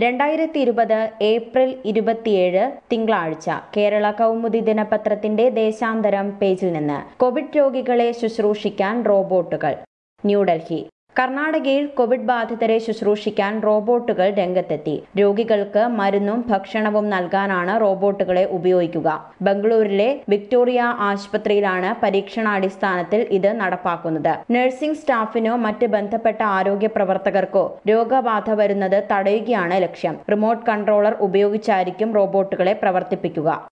രണ്ടായിരത്തി ഇരുപത് ഏപ്രിൽ ഇരുപത്തിയേഴ് തിങ്കളാഴ്ച കേരള കൗമുദി ദിനപത്രത്തിന്റെ ദേശാന്തരം പേജിൽ നിന്ന് കോവിഡ് രോഗികളെ ശുശ്രൂഷിക്കാൻ റോബോട്ടുകൾ ന്യൂഡൽഹി കർണാടകയിൽ കോവിഡ് ബാധിതരെ ശുശ്രൂഷിക്കാൻ റോബോട്ടുകൾ രംഗത്തെത്തി രോഗികൾക്ക് മരുന്നും ഭക്ഷണവും നൽകാനാണ് റോബോട്ടുകളെ ഉപയോഗിക്കുക ബംഗളൂരിലെ വിക്ടോറിയ ആശുപത്രിയിലാണ് പരീക്ഷണാടിസ്ഥാനത്തിൽ ഇത് നടപ്പാക്കുന്നത് നഴ്സിംഗ് സ്റ്റാഫിനോ മറ്റ് ബന്ധപ്പെട്ട ആരോഗ്യ പ്രവർത്തകർക്കോ രോഗബാധ വരുന്നത് തടയുകയാണ് ലക്ഷ്യം റിമോട്ട് കൺട്രോളർ ഉപയോഗിച്ചായിരിക്കും റോബോട്ടുകളെ പ്രവർത്തിപ്പിക്കുക